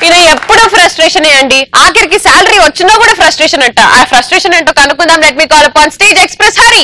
ఈయన ఎప్పుడు ఫ్రస్ట్రేషన్ అండి ఆఖరికి శాలరీ వచ్చినా కూడా ఫ్రస్ట్రేషన్ అంట ఆ ఫ్రస్ట్రేషన్ ఏంటో కనుక్కుందాం let me call upon stage Express Hari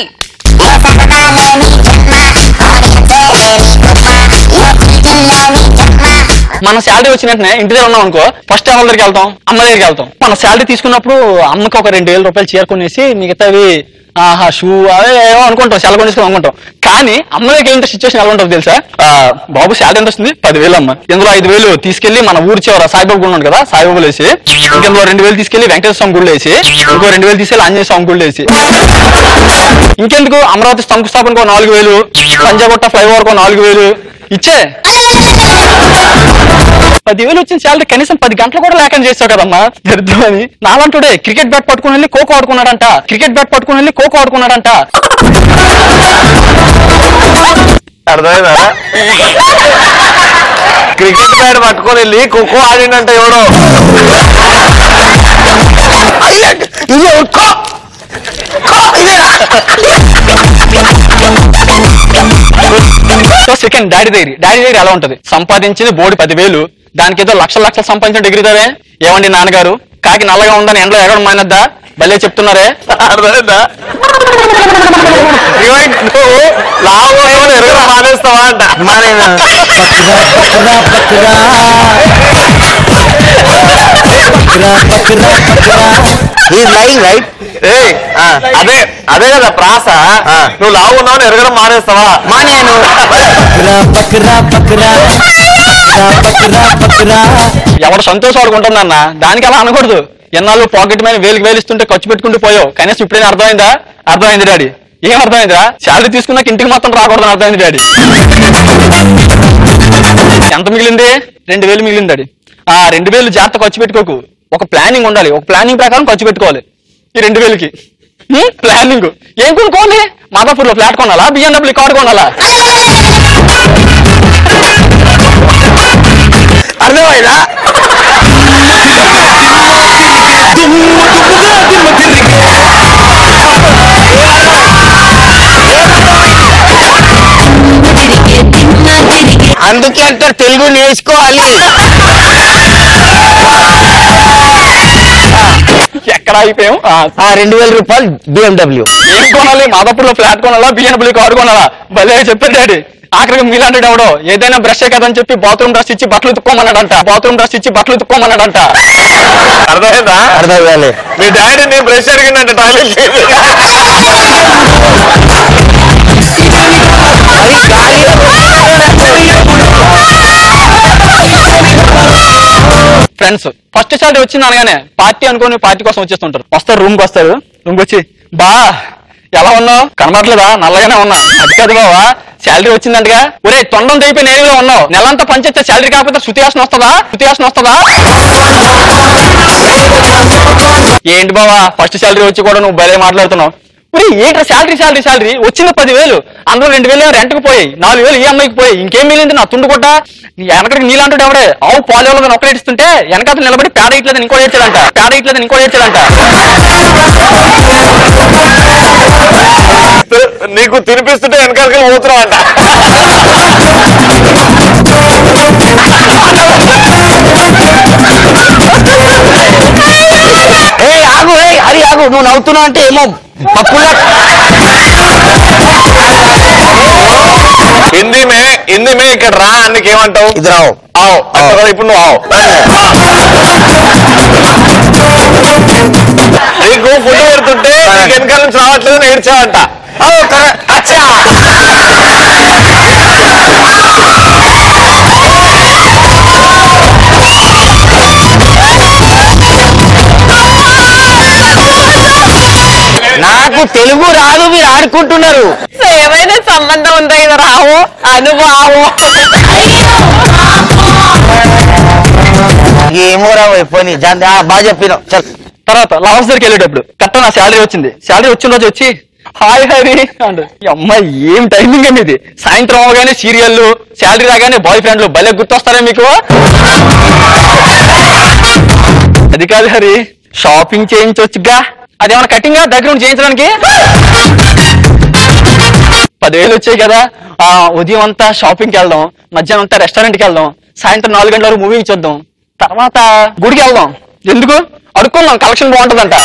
మన శాలరీ వచ్చిన వెంటనే ఇంటి దగ్గర ఉన్నాం అనుకో ఫస్ట్ ఎవరి దగ్గరికి వెళ్తాం అమ్మ దగ్గరికి వెళ్తాం మన శాలరీ తీసుకున్నప్పుడు అమ్మకి ఒక రెండు వేల రూపాయలు చేరుకునేసి మిగతావి ఆహా షూ అవే ఏవో అనుకుంటాం సెలవు కొనేసుకుని అనుకుంటాం కానీ అమ్మ దగ్గర ఏంటో సిచ్యువేషన్ ఎలా ఉంటుంది తెలుసా ఆ, బాబు శాలరీ ఎంత వస్తుంది పదివేలు అమ్మ ఇందులో ఐదు వేలు తీసుకెళ్లి మన ఊరి చివర సాయిబాబు గుడి ఉన్నాడు కదా సాయిబాబులు వేసి ఇందులో రెండు వేలు తీసుకెళ్లి వెంకటేశ్వర స్వామి గుళ్ళు వేసి ఇంకో రెండు వేలు తీసుకెళ్లి ఆంజనేయ స్వామి గుళ్ళు వేసి ఇంకెందుకు అమరావతి శంకుస్థాపనకు ఒక నాలుగు వేలు పంజాగుట్ట ఫ్లైఓవర్ ఒక నాలుగు వేలు ఇచ్చే పదివేలు వచ్చిన శాలరీ కనీసం పది గంటలు కూడా లేకుండా చేసావు కదమ్మా దరిద్రమని నాలంటుడే క్రికెట్ బ్యాట్ పట్టుకుని వెళ్ళి ఖోఖో ఆడుకున్నాడంట క్రికెట్ బ్యాట్ పట్టుకుని వెళ్ళి ఖోఖో ఆడుకున్నాడంట అర్థమైందా క్రికెట్ బ్యాట్ పట్టుకొని వెళ్ళి ఖోఖో ఆడిండంట ఎవడో ఇది ఖో ఖో ఇదేనా సో సెకండ్ డాడీ దగ్గర డాడీ దగ్గర ఎలా ఉంటది సంపాదించింది బోడి పదివేలు దానికి ఏదో లక్షల లక్షలు సంపాదించిన డిగ్రీ తవే ఏమండి నాన్నగారు కాకి నల్లగా ఉందని ఎండలో ఎగడం మానద్దా భలే చెప్తున్నారే అర్థమైందా ఇగో నువ్వు లావు ఏమైనా ఎరగడం మానేస్తావా అంట మానేనా లైన్ రైట్ ఏయ్ అదే అదే కదా ప్రాస నువ్వు లావు ఉన్నావు ఎరగడం మానేస్తావా మానేను ఎవడు సంతోషం ఆడుకుంటుందన్న దానికి అలా అనకూడదు ఎన్నాళ్ళు పాకెట్ మీద వేలికి వేలిస్తుంటే ఖర్చు పెట్టుకుంటూ పోయావు కనీసం ఇప్పుడైనా అర్థమైందా అర్థమైంది డాడీ ఏం అర్థమైందిరా శాలరీ తీసుకున్నాక ఇంటికి మొత్తం రాకూడదని అర్థమైంది డాడీ ఎంత మిగిలింది రెండు వేలు మిగిలింది డాడీ ఆ రెండు వేలు జాగ్రత్త ఖర్చు పెట్టుకోకు ఒక ప్లానింగ్ ఉండాలి ఒక ప్లానింగ్ ప్రకారం ఖర్చు పెట్టుకోవాలి ఈ రెండు వేలకి ప్లానింగ్ ఏం కొనుక్కోవాలి మాదాపూర్ లో ఫ్లాట్ కొనాలా బిఎండబ్ల్యూ కార్ కొనాలా అర్థమైందా అందుకే అంటారు తెలుగు నేర్చుకోవాలి ఎక్కడ అయిపోయాం ఆ, ఆ రెండు వేల రూపాయలు బిఎండబ్ల్యూ ఏం కొనాలి మాదాపూర్ లో ఫ్లాట్ కొనాలా బిఎన్డబ్ల్యూ కార్ కొనాలా భలే చెప్పాడు డాడీ ఆఖరికి మీలాంటి ఎవడో ఏదైనా బ్రష్ కదని చెప్పి బాత్రూమ్ బ్రష్ ఇచ్చి బట్టలు తుక్కోమన్నాడంట బాత్రూమ్ బ్రష్ ఇచ్చి బట్టలు తుక్కోమన్నాడంట అర్థమైందా అర్థం కాలే మీ డాడీ నేను బ్రష్ అడిగిందంట టాయిలెట్ ఫ్రెండ్స్ ఫస్ట్ సాలరీ వచ్చింది అనగానే పార్టీ అనుకుని పార్టీ కోసం వచ్చేస్తుంటారు వస్తారు రూమ్ కి వస్తారు రూమ్ కి వచ్చి బా ఎలా ఉన్నావు కనబడలేదా నల్లగానే ఉన్నా అది కాదు బావా శాలరీ వచ్చిందంటగా ఒరే తొండం తెగిపోయి నేరుగా ఉన్నావు నెలంతా పనిచేస్తే శాలరీ కాకపోతే శృతిహాసన వస్తుందా శృతిహాసన వస్తుందా ఏంటి బావా ఫస్ట్ శాలరీ వచ్చి కూడా నువ్వు భలే మాట్లాడుతున్నావు ఒరే ఏంట్రా శాలరీ శాలరీ శాలరీ వచ్చింది పదివేలు అందులో రెండు వేలు రెంట్కి పోయి నాలుగు వేలు ఈఎంఐకి పోయి ఇంకేం మిగిలింది నా తుండు కొట్ట వెనకడికి నీళ్ళంటాడు ఎవడే ఆవు పాలు ఇవ్వలేదని ఒకటి ఏడుస్తుంటే వెనకాల నిలబడి పేడ ఇట్లేదని ఇంకోటి ఏడ్చాడంట పేడ ఇట్లేదని ఇంకోటి ఏడ్చాడంట నీకు తినిపిస్తుంటే వెనకాలకి పోతున్నావు అంట ఏ ఆగు ఏ హరి ఆగు నువ్వు నవ్వుతున్నావు అంటే ఏమో పప్పులా హిందీ మే హిందీ మే ఇక్కడ రా అందుకు ఏమంటావు ఇది రావు ఆవు అంతే కదా ఇప్పుడు నువ్వు ఆవు నీకు ఫుడ్ పెడుతుంటే నీకు వెనకాల నుంచి రావట్లేదు అని ఏడ్చావంట అచ్చా నాకు తెలుగు రాదు మీరు ఆడుకుంటున్నారు సో ఏమైనా సంబంధం ఉందా ఇది రావు అనుభావు ఏమో రావు పోనీ జాంతి బాగా చెప్పినావు చల్ తర్వాత లాస్ట్ దగ్గరికి వెళ్ళేటప్పుడు కరెక్ట్ నా శాలరీ వచ్చింది శాలరీ వచ్చిన రోజు వచ్చి హాయ్ హరి అండ్ అమ్మాయి ఏం టైమింగ్ అండి ఇది సాయంత్రం అవగానే సీరియల్లు శాలరీ రాగానే బాయ్ ఫ్రెండ్లు భలే గుర్తొస్తారా మీకు అది కాదు హరి షాపింగ్ చేయించవచ్చుగా అదేమన్నా కటింగ్ దగ్గర ఉండి చేయించడానికి పదివేలు వచ్చాయి కదా ఆ ఉదయం అంతా షాపింగ్కి వెళ్దాం మధ్యాహ్నం అంతా రెస్టారెంట్కి వెళ్దాం సాయంత్రం నాలుగు గంటల వరకు మూవీకి చూద్దాం తర్వాత గుడికి వెళ్దాం ఎందుకు అడుక్కుందాం కలెక్షన్ బాగుంటదంట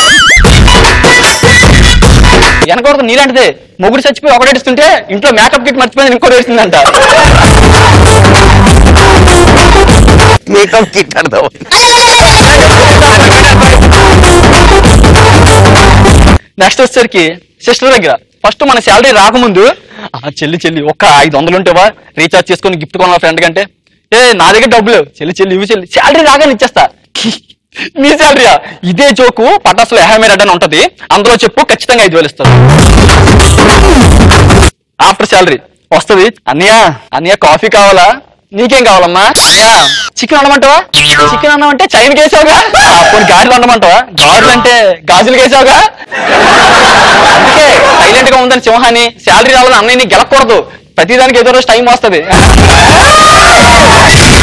వెనకూడదు నీలాంటిదే మొగుడు చచ్చిపోయి ఒకటి ఏడుస్తుంటే ఇంట్లో మేకప్ కిట్ మర్చిపోయింది ఇంకోటి ఏడుస్తుందంట మేకప్ కిట్ అర్థం నెక్స్ట్ వచ్చేసరికి సిస్టర్ దగ్గర ఫస్ట్ మన శాలరీ రాకముందు "ఆ, చెల్లి చెల్లి ఒక్క ఐదు వందలు ఉంటేవా రీఛార్జ్ చేసుకొని గిఫ్ట్ కొన్నా ఫ్రెండ్ కంటే ఏ నా దగ్గర డబ్బులు లేవు. చెల్లి చెల్లి ఇవి చెల్లి శాలరీ రాగానే ఇచ్చేస్తా మీ శాలరీయా ఇదే జోకు పటాసులో ఎహామేర్ అని ఉంటది అందులో చెప్పు ఖచ్చితంగా ఐదు వేలు ఇస్తారు ఆఫ్టర్ శాలరీ వస్తది అన్నయ్య అన్నయ్య కాఫీ కావాలా నీకేం కావాలమ్మా చికెన్ అనమంటావా చికెన్ అన్నమంటే చైన్ కేసావుగా అప్పుడు గారెలు వండమంటావా గారెలు అంటే గాజులు కేసావుగా అందుకే సైలెంట్ గా ఉందని సింహాన్ని శాలరీ రావాలని అన్నయ్యని గెలకూడదు ప్రతిదానికి ఏదో రోజు టైం వస్తది